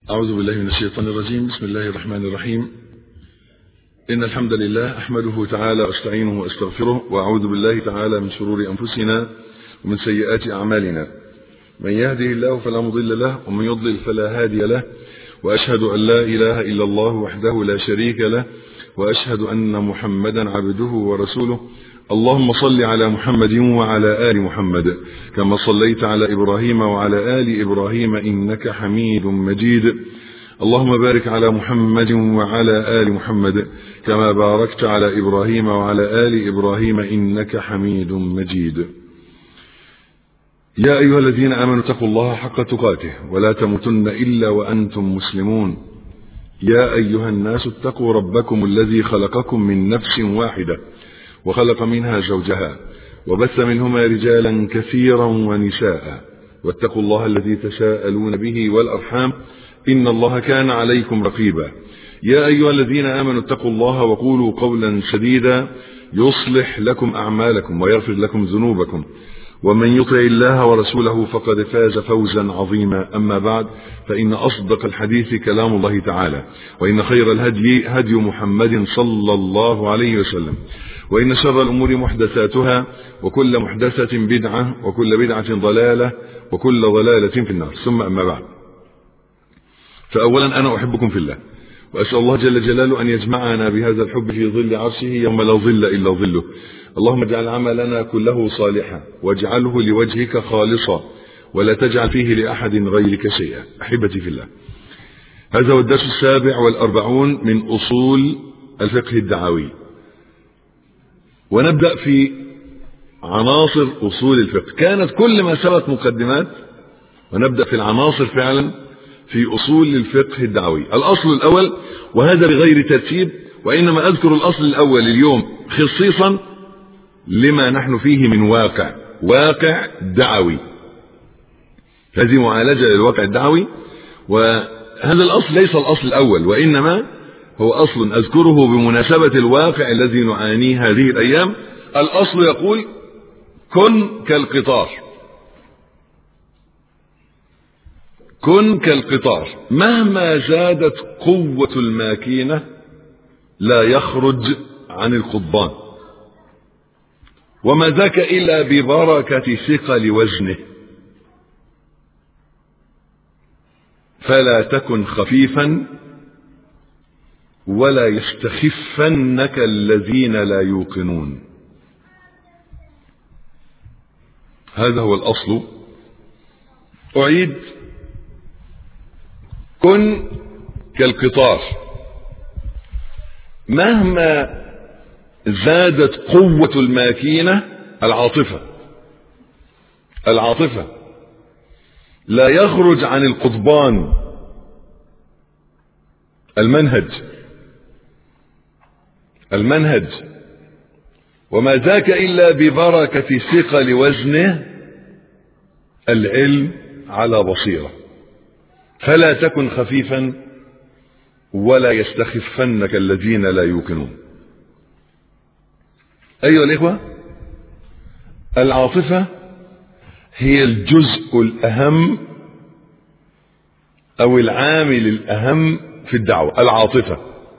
أعوذ بالله من الشيطان الرجيم بسم الله الرحمن الرحيم إن الحمد لله أحمده تعالى وأستعينه وأستغفره وأعوذ بالله تعالى من شرور أنفسنا ومن سيئات أعمالنا من يهده الله فلا مضل له ومن يضلل فلا هادي له وأشهد أن لا إله إلا الله وحده لا شريك له وأشهد أن محمدا عبده ورسوله اللهم صل على محمد وعلى آل محمد كما صليت على إبراهيم وعلى آل إبراهيم إنك حميد مجيد اللهم بارك على محمد وعلى آل محمد كما باركت على إبراهيم وعلى آل إبراهيم إنك حميد مجيد يا أيها الذين آمنوا اتقوا الله حق تقاته ولا تموتن إلا وأنتم مسلمون يا أيها الناس اتقوا ربكم الذي خلقكم من نفس واحدة وخلق منها زوجها وبث منهما رجالا كثيرا ونساء واتقوا الله الذي تساءلون به والأرحام إن الله كان عليكم رقيبا يا أيها الذين آمنوا اتقوا الله وقولوا قولا سديدا يصلح لكم أعمالكم ويغفر لكم ذنوبكم ومن يطع الله ورسوله فقد فاز فوزا عظيما أما بعد فإن أصدق الحديث كلام الله تعالى وإن خير الهدي هدي محمد صلى الله عليه وسلم وإن شر الأمور محدثاتها وكل محدثة بدعة وكل بدعة ضلالة وكل ضلالة في النار ثم أما بعد فأولا أنا أحبكم في الله وأسأل الله جل جلاله أن يجمعنا بهذا الحب في ظل عرشه يوم لا ظل إلا ظله اللهم اجعل عملنا كله صالحا واجعله لوجهك خالصا ولا تجعل فيه لأحد غيرك شيئا أحبتي في الله هذا هو الدرس السابع والأربعون من أصول الفقه الدعوي ونبدأ في عناصر أصول الفقه كانت كل ما سبق مقدمات ونبدأ في العناصر فعلا في أصول الفقه الدعوي الأصل الأول وهذا بغير ترتيب وإنما أذكر الأصل الأول اليوم خصيصا لما نحن فيه من واقع واقع دعوي هذه معالجة للواقع الدعوي وهذا الأصل ليس الأصل الأول وإنما هو أصل أذكره بمناسبة الواقع الذي نعانيه هذه الأيام الأصل يقول كن كالقطار كن كالقطار مهما زادت قوة الماكينة لا يخرج عن القضبان وما ذاك إلا ببركة ثقل وزنه فلا تكن خفيفا ولا يستخفنك الذين لا يوقنون هذا هو الأصل أعيد كن كالقطار مهما زادت قوة الماكينة العاطفة العاطفة لا يخرج عن القضبان المنهج المنهج وما ذاك إلا ببركة ثقل وزنه العلم على بصيرة فلا تكن خفيفا ولا يستخفنك الذين لا يوقنون أيها الإخوة العاطفة هي الجزء الأهم أو العامل الأهم في الدعوة العاطفة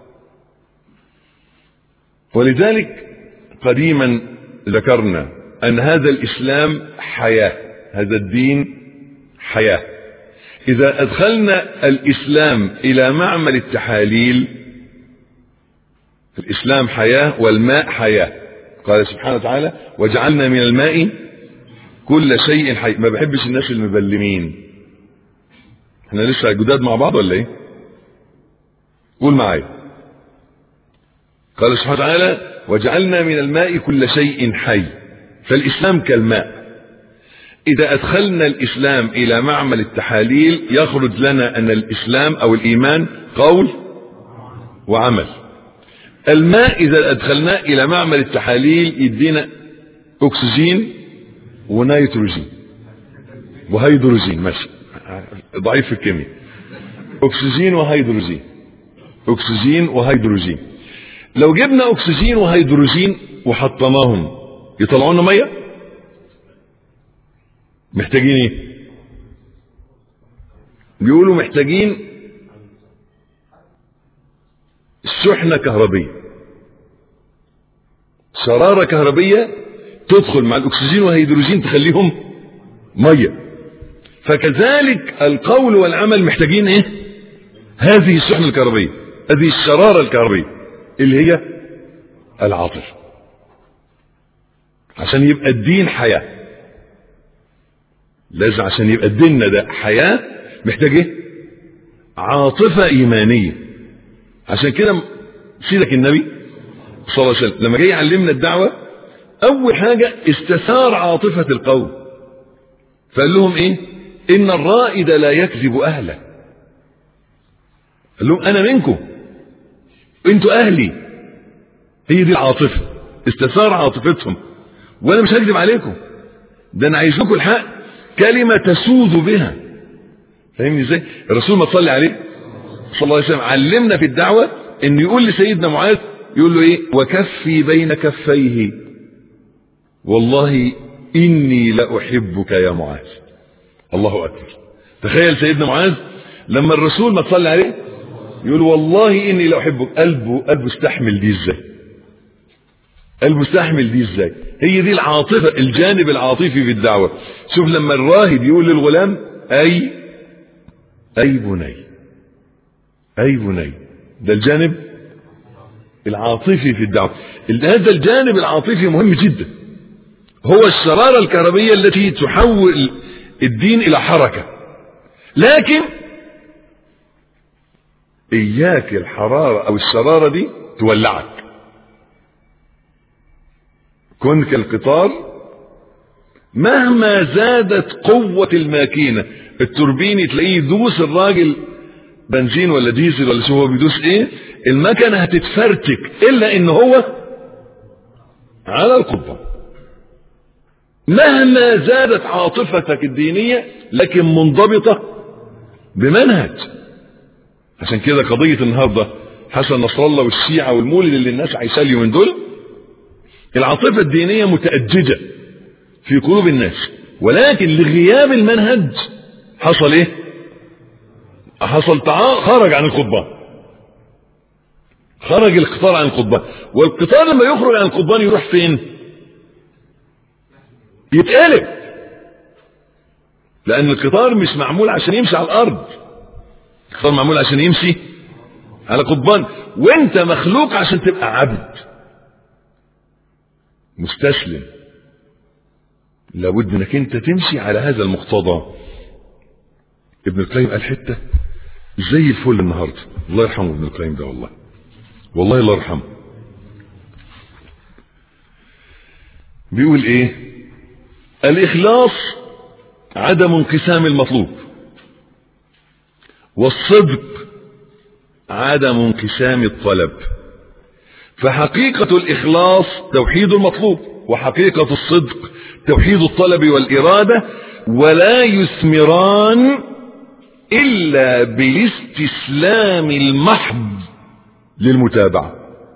ولذلك قديما ذكرنا أن هذا الإسلام حياة هذا الدين حياة إذا أدخلنا الإسلام إلى معمل التحاليل الإسلام حياة والماء حياة قال سبحانه وتعالى وجعلنا من الماء كل شيء حي ما بحبش الناس المبلمين احنا لسه جداد مع بعض ولا ايه قول معايا قال سبحانه وتعالى وجعلنا من الماء كل شيء حي فالإسلام كالماء إذا أدخلنا الإسلام إلى معمل التحاليل يخرج لنا أن الإسلام أو الإيمان قول وعمل الماء إذا أدخلناه إلى معمل التحاليل يدينا أكسجين ونيتروجين وهيدروجين ماشي ضعيف في الكيمياء أكسجين وهيدروجين أكسجين وهيدروجين لو جبنا أكسجين وهيدروجين وحطيناهم يطلعوا لنا ميه محتاجين ايه بيقولوا محتاجين شحنة كهربية شرارة كهربية تدخل مع الأكسجين والهيدروجين تخليهم مية فكذلك القول والعمل محتاجين ايه هذه الشحنة الكهربية هذه الشرارة الكهربية اللي هي العاطفة عشان يبقى الدين حياة لازم عشان يبقى ديننا ده حياة محتاج ايه عاطفة ايمانية عشان كده سيدك النبي صلى الله عليه وسلم لما جاي يعلمنا الدعوة اول حاجة استثار عاطفة القوم فقال لهم ايه ان الرائد لا يكذب اهله قال لهم انا منكم انتوا اهلي هي دي العاطفة استثار عاطفتهم وانا مش هكذب عليكم ده انا عايز لكم الحق كلمة تسوذ بها فاهمني ازاي الرسول ما تصلي عليه صلى الله عليه وسلم علمنا في الدعوة ان يقول لسيدنا معاذ يقول له ايه وكفي بين كفيه والله اني لاحبك يا معاذ الله اكبر تخيل سيدنا معاذ لما الرسول ما تصلي عليه يقول والله اني لاحبك قلبه قلبه استحمل دي ازاي قلبه استحمل دي ازاي هي دي العاطفة الجانب العاطفي في الدعوة شوف لما الراهب يقول للغلام اي اي بني اي بني ده الجانب العاطفي في الدعوة هذا الجانب العاطفي مهم جدا هو الشرارة الكهربية التي تحول الدين الى حركة لكن اياك الحرارة او الشرارة دي تولعك كن كالقطار مهما زادت قوة الماكينة التوربين تلاقيه يدوس الراجل بنزين ولا ديزل ولا شو هو بيدوس ايه المكنة هتتفرتك الا ان هو على القضبان مهما زادت عاطفتك الدينية لكن منضبطة بمنهج عشان كده قضية النهاردة حسن نصر الله والشيعة والمولد اللي الناس عايشاه اليومين دول العاطفة الدينية متأججة في قلوب الناس ولكن لغياب المنهج حصل ايه حصل تعا خرج عن القضبان خرج القطار عن القضبان والقطار لما يخرج عن القضبان يروح فين يتقلب لان القطار مش معمول عشان يمشي على الارض القطار معمول عشان يمشي على قضبان وانت مخلوق عشان تبقى عبد مستسلم لابد انك انت تمشي على هذا المقتضى ابن القيم قال حته زي الفل النهارده الله يرحمه ابن القيم ده والله والله الله يرحمه بيقول ايه الاخلاص عدم انقسام المطلوب والصدق عدم انقسام الطلب فحقيقة الإخلاص توحيد المطلوب وحقيقة الصدق توحيد الطلب والإرادة ولا يثمران إلا بالاستسلام المحض للمتابعة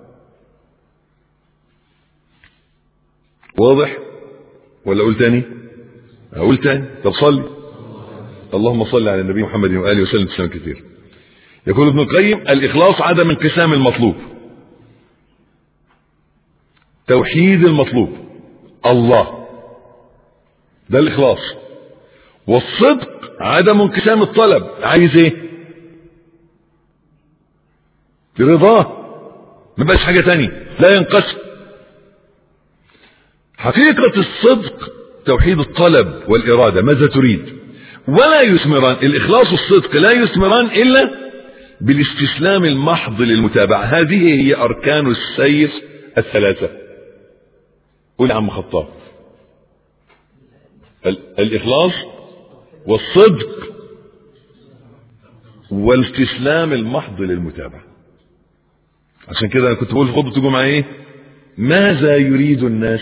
واضح ولا أقول تاني أقول تاني طب صلي اللهم صل على النبي محمد وآله وسلم تسلم كثير يقول ابن القيم الإخلاص عدم انقسام المطلوب توحيد المطلوب الله ده الإخلاص والصدق عدم انقسام الطلب عايز ايه برضاه ما بقاش حاجة تانية لا ينقسم حقيقة الصدق توحيد الطلب والإرادة ماذا تريد ولا يثمران الإخلاص والصدق لا يثمران إلا بالاستسلام المحض للمتابعة هذه هي أركان السير الثلاثة قول يا عم خطاب الإخلاص والصدق والاستسلام المحض للمتابعة عشان كده أنا كنت بقول في خطبة الجمعة إيه ماذا يريد الناس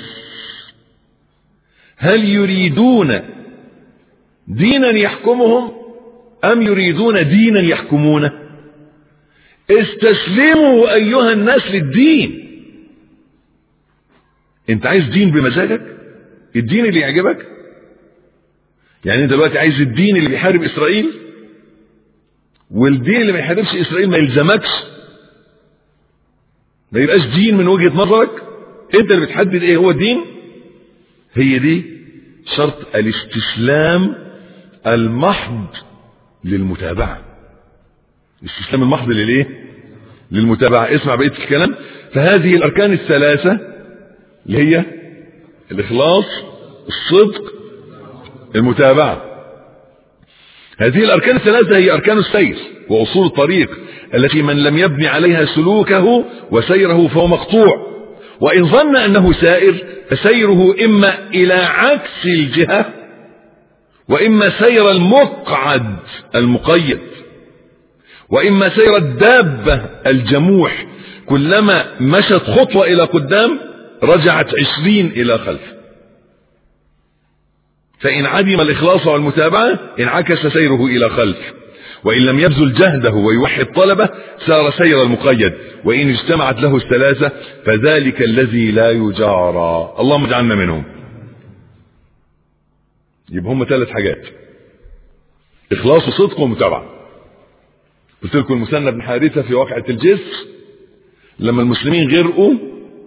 هل يريدون دينا يحكمهم أم يريدون دينا يحكمونه استسلموا أيها الناس للدين انت عايز دين بمزاجك الدين اللي يعجبك يعني انت دلوقتي عايز الدين اللي بيحارب اسرائيل والدين اللي ما يحاربش اسرائيل ما يلزمكش ما يبقاش دين من وجهة نظرك انت اللي بتحدد ايه هو الدين هي دي شرط الاستسلام المحض للمتابعة الاستسلام المحض للايه للمتابعة اسمع بقية الكلام فهذه الاركان الثلاثة اللي هي الاخلاص الصدق المتابعة هذه الاركان الثلاثة هي اركان السير واصول الطريق التي من لم يبني عليها سلوكه وسيره فهو مقطوع وان ظن انه سائر فسيره اما الى عكس الجهة واما سير المقعد المقيد واما سير الدابة الجموح كلما مشت خطوة الى قدام رجعت عشرين الى خلف فان عدم الاخلاص والمتابعة انعكس سيره الى خلف وإن لم يبذل جهده ويوحد طلبه سار سير المقيد وإن اجتمعت له الثلاثة فذلك الذي لا يجارى اللهم اجعلنا منهم يبقى هم ثلاث حاجات إخلاص وصدق ومتابعة قلت لكم المثنى بن حارثة في واقعة الجسر لما المسلمين غرقوا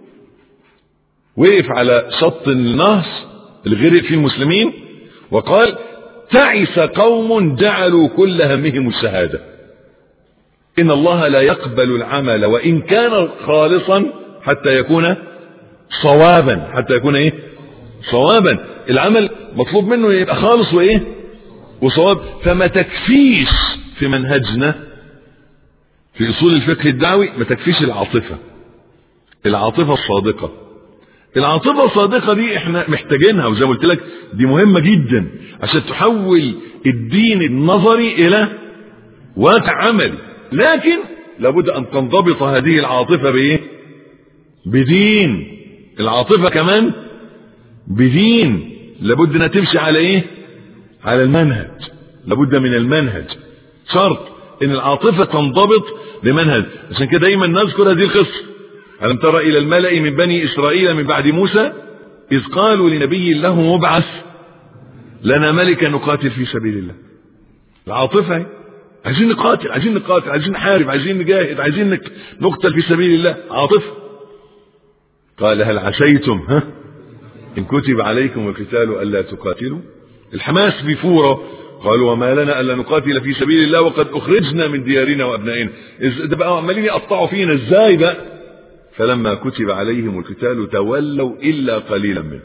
وقف على شط النهر اللي غرق فيه المسلمين وقال تعس قوم جعلوا كل همهم الشهادة إن الله لا يقبل العمل وإن كان خالصا حتى يكون صوابا حتى يكون ايه صوابا العمل مطلوب منه يبقى خالص وايه وصواب فما تكفيش في منهجنا في اصول الفقه الدعوي ما تكفيش العاطفة العاطفة الصادقة العاطفة الصادقة دي احنا محتاجينها وزي ما قلت لك دي مهمة جدا عشان تحول الدين النظري الى واقع عملي لكن لابد ان تنضبط هذه العاطفة بايه بدين العاطفة كمان بدين لابد انها تمشي على ايه على المنهج لابد من المنهج شرط ان العاطفة تنضبط بمنهج عشان كده دايما نذكر هذه القصة ألم تر إلى الملأ من بني إسرائيل من بعد موسى إذ قالوا لنبي له مبعث لنا ملكا نقاتل في سبيل الله العاطفة عايزين نقاتل عايزين نقاتل عايزين نحارب عايزين نجاهد عايزين نقتل في سبيل الله عاطفة قال هل عسيتم ها إن كتب عليكم القتال ألا تقاتلوا الحماس بفورة قالوا وما لنا ألا نقاتل في سبيل الله وقد أخرجنا من ديارنا وأبنائنا ده بقى عمالين يقطعوا فينا إزاي بقى فلما كتب عليهم القتال تولوا إلا قليلا منهم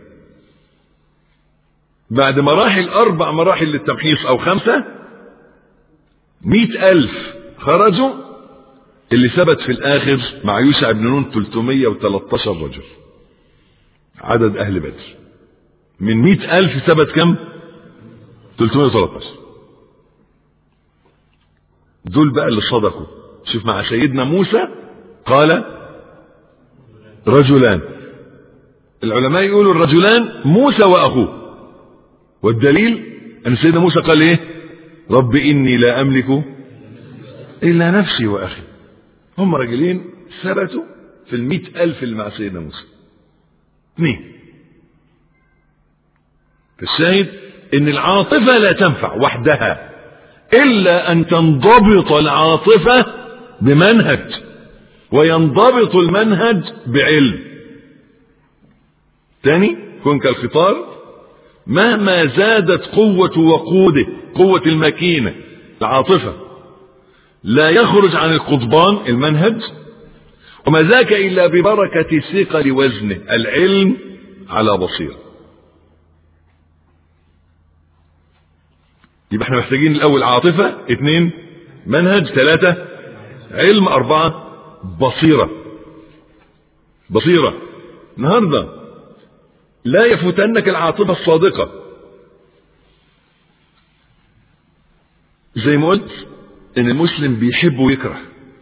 بعد مراحل أربع مراحل للتمحيص أو خمسة مئة ألف خرجوا اللي ثبت في الآخر مع يوشع بن نون 313 رجل عدد أهل بدر من مئة ألف ثبت كم 313 دول بقى اللي صدقوا شوف مع سيدنا موسى قال رجلان العلماء يقولوا الرجلان موسى واخوه والدليل ان سيدنا موسى قال ايه رب اني لا املك الا نفسي واخي هم رجلين ثبتوا في المئة الف اللي مع سيدنا موسى اثنين فالشاهد ان العاطفة لا تنفع وحدها الا ان تنضبط العاطفة بمنهج وينضبط المنهج بعلم تاني كن كالخطار مهما زادت قوة وقوده قوة الماكينة العاطفة لا يخرج عن القضبان المنهج وما ذاك إلا ببركة ثقل وزنه العلم على بصيرة يبقى احنا محتاجين الأول عاطفة اثنين منهج ثلاثة علم أربعة بصيرة بصيرة النهاردة لا يفوتنك العاطفة الصادقة زي ما قلت ان المسلم بيحب ويكره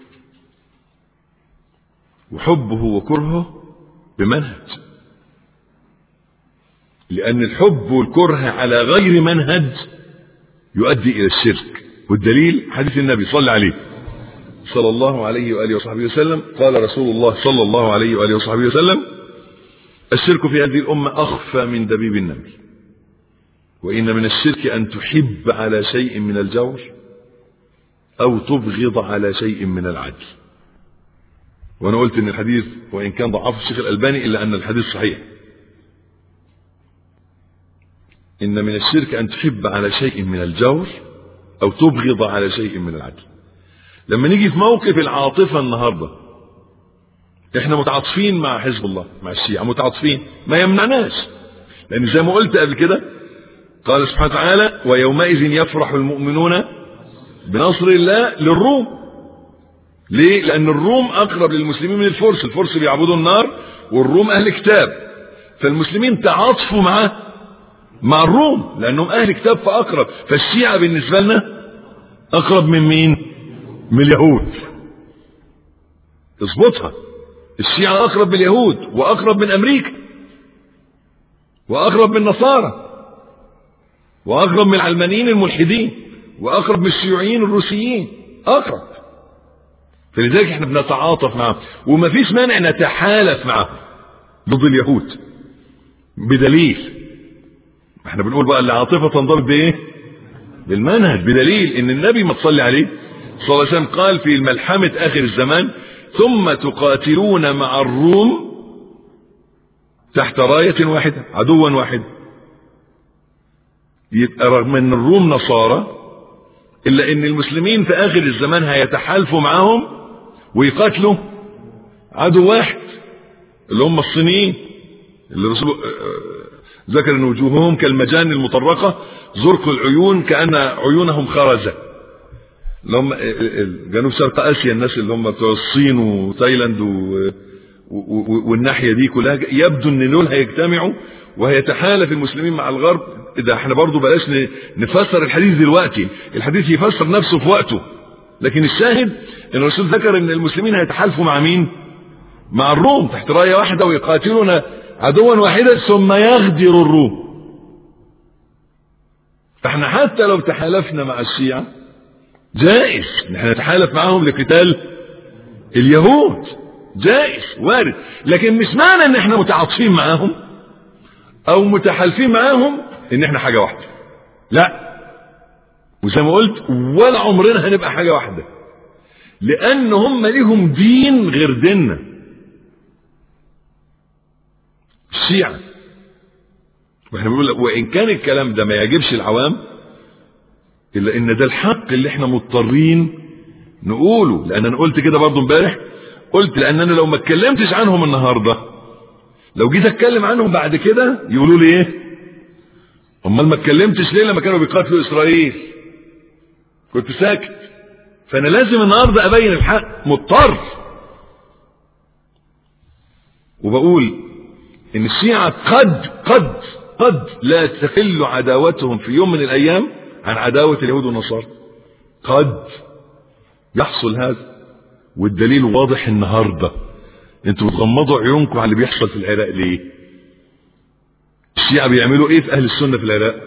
وحبه وكرهه بمنهج لان الحب والكره على غير منهج يؤدي الى الشرك والدليل حديث النبي صلى عليه صلى الله عليه وآله وصحبه وسلم قال رسول الله صلى الله عليه وآله وصحبه وسلم الشرك في هذه الأمة أخفى من دبيب النمل وإن من الشرك أن تحب على شيء من الجور أو تبغض على شيء من العدل وانا قلت ان الحديث وان كان ضعف الشيخ الالباني الا ان الحديث صحيح ان من الشرك ان تحب على شيء من الجور او تبغض على شيء من العدل لما نيجي في موقف العاطفه النهارده احنا متعاطفين مع حزب الله مع الشيعة متعاطفين ما يمنعناش لان زي ما قلت قبل كده قال سبحانه وتعالى ويومئذ يفرح المؤمنون بنصر الله للروم ليه لان الروم اقرب للمسلمين من الفرس الفرس بيعبدوا النار والروم اهل كتاب فالمسلمين تعاطفوا معاه مع الروم لانهم اهل كتاب فاقرب فالشيعة بالنسبة لنا اقرب من مين من اليهود اظبطها الشيعة اقرب من اليهود واقرب من امريكا واقرب من النصارى واقرب من العلمانيين الملحدين واقرب من الشيوعيين الروسيين اقرب فلذلك احنا بنتعاطف معهم ومفيش مانع نتحالف معهم ضد اليهود بدليل احنا بنقول بقى العاطفه تنضبط بايه بالمنهج بدليل ان النبي ما تصلي عليه صلى الله عليه وسلم قال في ملحمه اخر الزمان ثم تقاتلون مع الروم تحت رايه واحده عدوا واحد يبقى رغم ان الروم نصارى الا ان المسلمين في اخر الزمان هيتحالفوا معاهم ويقاتلوا عدو واحد اللي هم الصينيين اللي رسول ذكر ان وجوههم كالمجان المطرقه زرق العيون كان عيونهم خرزه اللي هم جنوب شرق اسيا الناس اللي هم بتوع الصين وتايلاند و... و... والناحيه دي كلها يبدو ان دول هيجتمعوا وهيتحالف المسلمين مع الغرب ده احنا برضو بلاش نفسر الحديث دلوقتي الحديث يفسر نفسه في وقته لكن الشاهد ان الرسول ذكر ان المسلمين هيتحالفوا مع مين مع الروم تحت رايه واحده ويقاتلون عدوا واحدا ثم يغدر الروم فاحنا حتى لو تحالفنا مع الشيعة جائز نحن نتحالف معهم لقتال اليهود جائز وارد لكن مش معنى ان احنا متعاطفين معاهم او متحالفين معاهم ان احنا حاجة واحدة لا وزي ما قلت ولا عمرنا هنبقى حاجة واحدة لان هم ليهم دين غير ديننا الشيعة واحنا بنقول وان كان الكلام ده ما يعجبش العوام الا ان ده الحق اللي احنا مضطرين نقوله لان انا قلت كده برضو امبارح قلت لان انا لو ما اتكلمتش عنهم النهارده لو جيت اتكلم عنهم بعد كده يقولوا لي ايه امال ما اتكلمتش ليه لما كانوا بيقاتلوا اسرائيل كنت ساكت فانا لازم النهارده ابين الحق مضطر وبقول ان الشيعة قد قد قد لا تقل عداوتهم في يوم من الايام عن عداوة اليهود والنصارى قد يحصل هذا والدليل واضح النهاردة انتوا بتغمضوا عيونكم على اللي بيحصل في العراق ليه الشيعة بيعملوا ايه في اهل السنة في العراق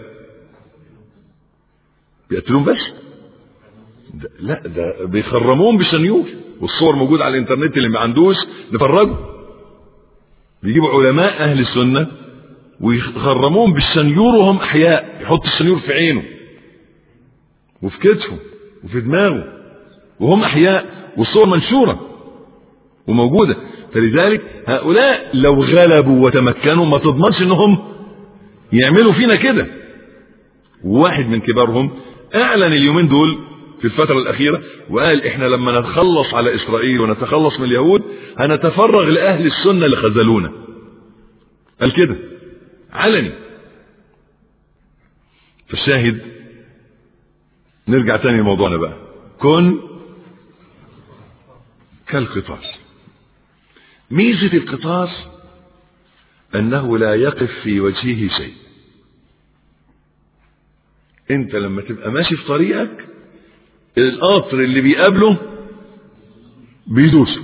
بيقتلون بس ده لا ده بيخرموهم بشنيور والصور موجودة على الانترنت اللي ما عندوش نفرجه بيجيبوا علماء اهل السنة ويخرموهم بالشنيور وهم احياء يحط الشنيور في عينه وفي كتفه وفي دماغه وهم احياء والصور منشورة وموجودة فلذلك هؤلاء لو غلبوا وتمكنوا ما تضمنش انهم يعملوا فينا كده واحد من كبارهم اعلن اليومين دول في الفترة الأخيرة وقال إحنا لما نتخلص على إسرائيل ونتخلص من اليهود هنتفرغ لأهل السنة اللي خذلونا قال كده علني فالشاهد نرجع تاني لموضوعنا بقى كن كالقطار ميزة القطار أنه لا يقف في وجهه شيء انت لما تبقى ماشي في طريقك القطر اللي بيقابله بيدوسه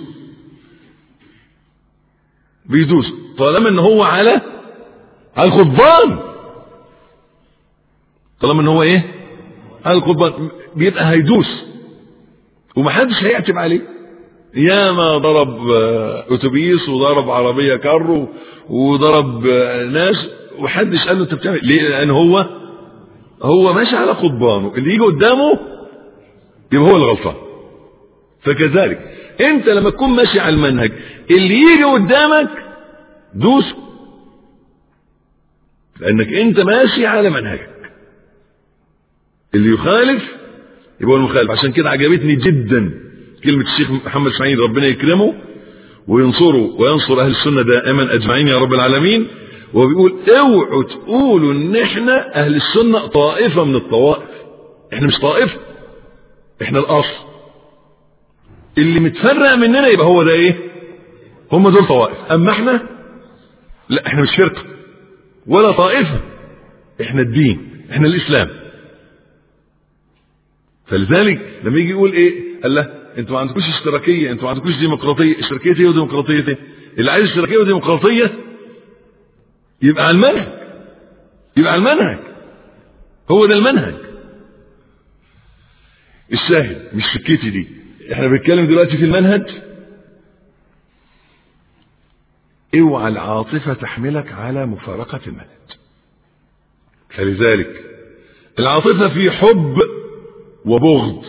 بيدوسه طالما ان هو على على القضبان طالما ان هو ايه على القضبان بيبقى هيدوس ومحدش هيعتب عليه ياما ضرب اتوبيس وضرب عربيه كارو وضرب ناس ومحدش قال له انت بتعمل ليه لان هو هو ماشي على قضبانه اللي يجي قدامه يبقى هو الغلطان فكذلك انت لما تكون ماشي على المنهج اللي يجي قدامك دوس لانك انت ماشي على منهجك اللي يخالف يبقى هو المخالف عشان كده عجبتني جدا كلمة الشيخ محمد اسماعيل ربنا يكرمه وينصره وينصر اهل السنة دائما اجمعين يا رب العالمين وبيقول اوعوا تقولوا ان احنا اهل السنة طائفة من الطوائف احنا مش طائفة احنا الاصل اللي متفرق مننا يبقى هو ده ايه هم دول طوائف اما احنا لا احنا مش فرقة ولا طائفة احنا الدين احنا الاسلام فلذلك لما يجي يقول ايه قال له انتوا ما عندكوش اشتراكيه انتوا ما عندكوش ديمقراطيه اشتراكيه ايه وديمقراطيه ايه اللي عايز اشتراكيه وديمقراطيه يبقى على المنهج يبقى على المنهج هو ده المنهج الشاهد مش سكتي دي احنا بنتكلم دلوقتي في المنهج اوعى العاطفة تحملك على مفارقة المنهج فلذلك العاطفة في حب وبغض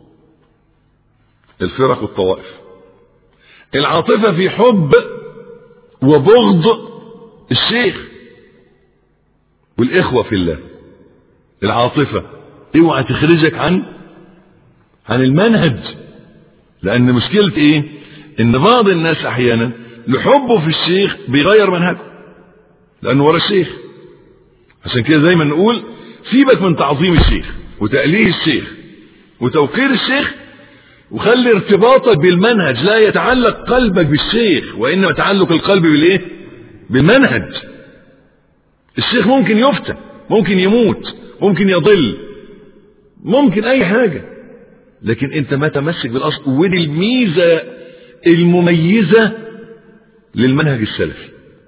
الفرق والطوائف العاطفة في حب وبغض الشيخ والإخوة في الله العاطفة اوعى تخرجك عن عن المنهج لأن مشكلة إيه؟ إن بعض الناس أحيانا لحبه في الشيخ بيغير منهجه لأنه ورا الشيخ عشان كده دايما نقول سيبك من تعظيم الشيخ وتأليه الشيخ وتوقير الشيخ وخلي ارتباطك بالمنهج لا يتعلق قلبك بالشيخ وإنما تعلق القلب بالإيه؟ بالمنهج الشيخ ممكن يفتن ممكن يموت ممكن يضل ممكن أي حاجة لكن أنت ما تمسك بالأصل ودي الميزة المميزة للمنهج السلفي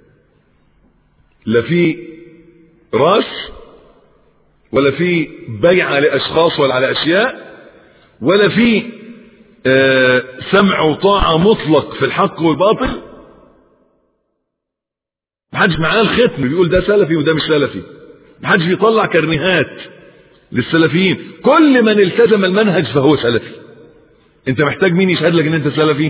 لا في راس ولا في بيع على أشخاص ولا على أشياء ولا في آه سمع وطاعة مطلق في الحق والباطل محدش معاه الختم بيقول ده سلفي وده مش سلفي محدش بيطلع كرنيهات للسلفيين كل من التزم المنهج فهو سلفي انت محتاج مين يشهد لك ان انت سلفي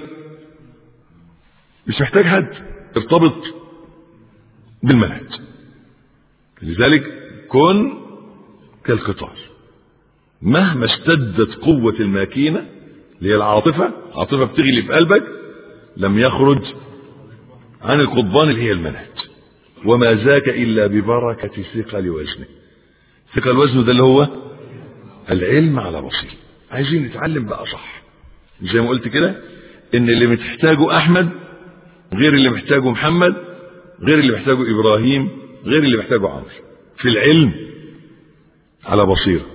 مش محتاج حد ارتبط بالمنهج لذلك كن كالقطار مهما اشتدت قوة الماكينة اللي هي العاطفة عاطفة بتغلي في قلبك لم يخرج عن القضبان اللي هي المنهج وما ذاك إلا ببركة ثقل وزنه ثقل وزنه ده اللي هو العلم على بصير عايزين نتعلم بقى صح زي ما قلت كده ان اللي محتاجه احمد غير اللي محتاجه محمد غير اللي محتاجه ابراهيم غير اللي محتاجه عمرو في العلم على بصيره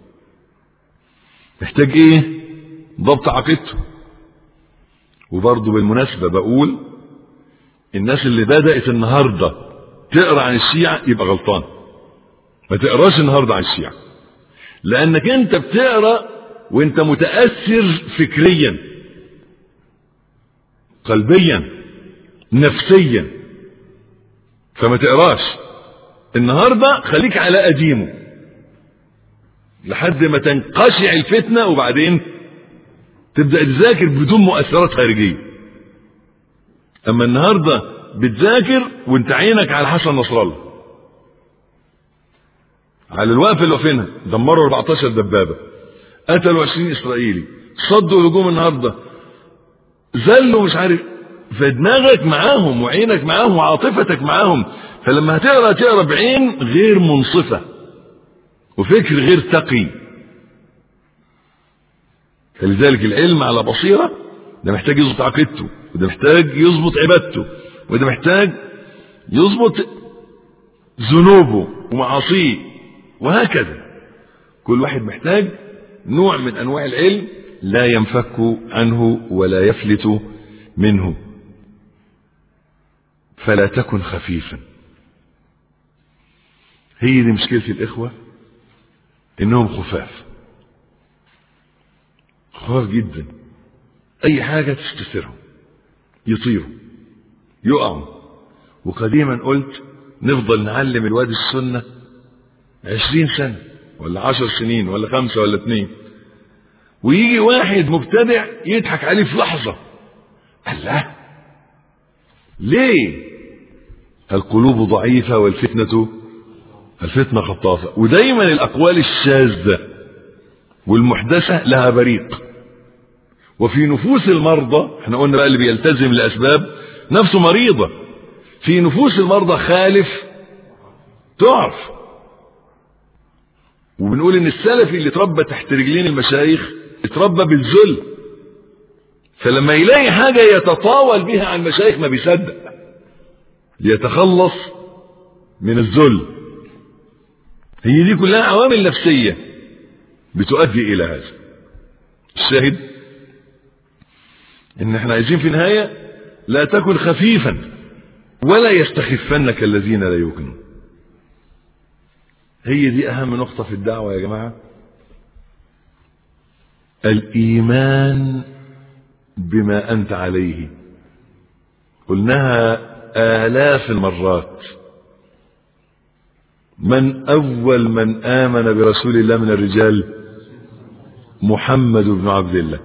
محتاج ايه ضبط عقيدته وبرضه بالمناسبة بقول الناس اللي بدأت النهاردة تقرأ عن الشيعة يبقى غلطان ما تقراش النهاردة عن الشيعة لأنك أنت بتقرأ وأنت متأثر فكريا قلبيا نفسيا فما تقراش النهاردة خليك على قديمه لحد ما تنقشع الفتنة وبعدين تبدأ تذاكر بدون مؤثرات خارجية أما النهاردة بتذاكر وانت عينك على حسن نصر الله على الوقفة اللي واقفينها دمروا 14 دبابة قتلوا 20 إسرائيلي صدوا هجوم النهاردة زلوا مش عارف فدماغك معاهم وعينك معاهم وعاطفتك معاهم فلما هتقرا تقرا بعين غير منصفه وفكر غير تقي فلذلك العلم على بصيرة ده محتاج يظبط عقيدته وده محتاج يظبط عبادته وده محتاج يظبط ذنوبه ومعاصيه وهكذا كل واحد محتاج نوع من انواع العلم لا ينفك عنه ولا يفلت منه فلا تكن خفيفا هي دي مشكلة الإخوة إنهم خفاف خفاف جدا أي حاجة تستثيرهم يطيروا يقعوا وقديما قلت نفضل نعلم الواد السنة عشرين سنة ولا عشر سنين ولا خمسة ولا اتنين ويجي واحد مبتدع يضحك عليه في لحظة الله ليه القلوب ضعيفة والفتنة الفتنة خطافة ودايما الأقوال الشاذة والمحدثة لها بريق وفي نفوس المرضى احنا قلنا بقى اللي بيلتزم لأسباب نفسه مريضة في نفوس المرضى خالف تعرف وبنقول ان السلفي اللي اتربى تحت رجلين المشايخ اتربى بالذل فلما يلاقي حاجة يتطاول بها عن المشايخ ما بيصدق ليتخلص من الذل هي دي كلها عوامل نفسية بتؤدي إلى هذا الشاهد إن احنا عايزين في النهاية لا تكن خفيفا ولا يستخفنك الذين لا يوقنون هي دي أهم نقطة في الدعوة يا جماعة الإيمان بما أنت عليه قلناها آلاف المرات من أول من آمن برسول الله من الرجال محمد بن عبد الله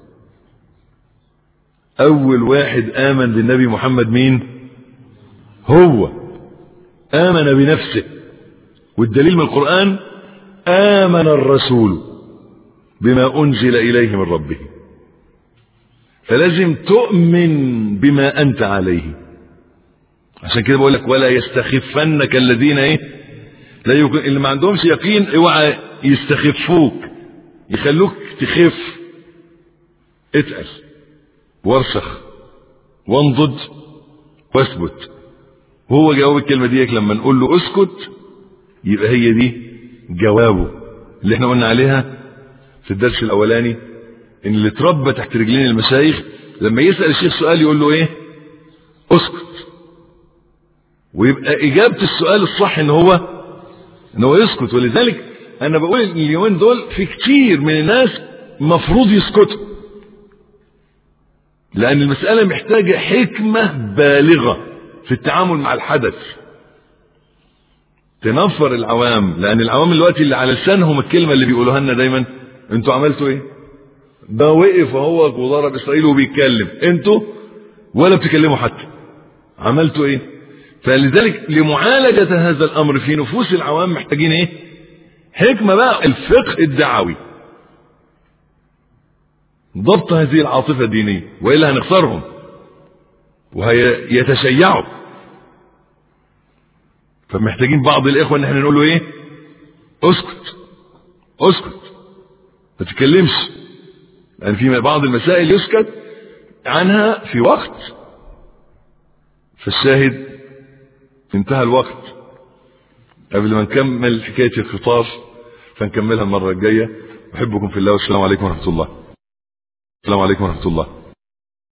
أول واحد آمن بالنبي محمد مين هو آمن بنفسه والدليل من القرآن آمن الرسول بما أنزل إليه من ربه فلازم تؤمن بما أنت عليه عشان كده بقول لك ولا يستخفنك الذين ايه لا يكون اللي ما عندهمش يقين اوعى يستخفوك يخلوك تخف اتقل وارسخ وانضج واثبت وهو جواب الكلمة ديك لما نقول له اسكت يبقى هي دي جوابه اللي احنا قلنا عليها في الدرس الاولاني ان اللي اتربى تحت رجلين المشايخ لما يسأل الشيخ سؤال يقول له ايه اسكت ويبقى اجابة السؤال الصح ان هو ان هو يسكت ولذلك انا بقول ان اليومين دول في كتير من الناس مفروض يسكتوا لان المسألة محتاجة حكمة بالغة في التعامل مع الحدث تنفر العوام لان العوام دلوقتي اللي على لسانهم الكلمة اللي بيقولوها لنا دايما انتوا عملتوا ايه ده وقف اهو وضرب اسرائيل وبيتكلم انتوا ولا بتكلموا حتى عملتوا ايه فلذلك لمعالجة هذا الامر في نفوس العوام محتاجين ايه حكمة بقى الفقه الدعوي ضبط هذه العاطفة الدينية وإلا هنخسرهم وهيتشيعوا فمحتاجين بعض الإخوة إن احنا نقول له إيه اسكت اسكت ما تتكلمش لأن يعني في بعض المسائل يسكت عنها في وقت فالشاهد انتهى الوقت قبل ما نكمل حكاية الخطاب فنكملها المرة الجاية أحبكم في الله والسلام عليكم ورحمة الله السلام عليكم ورحمة الله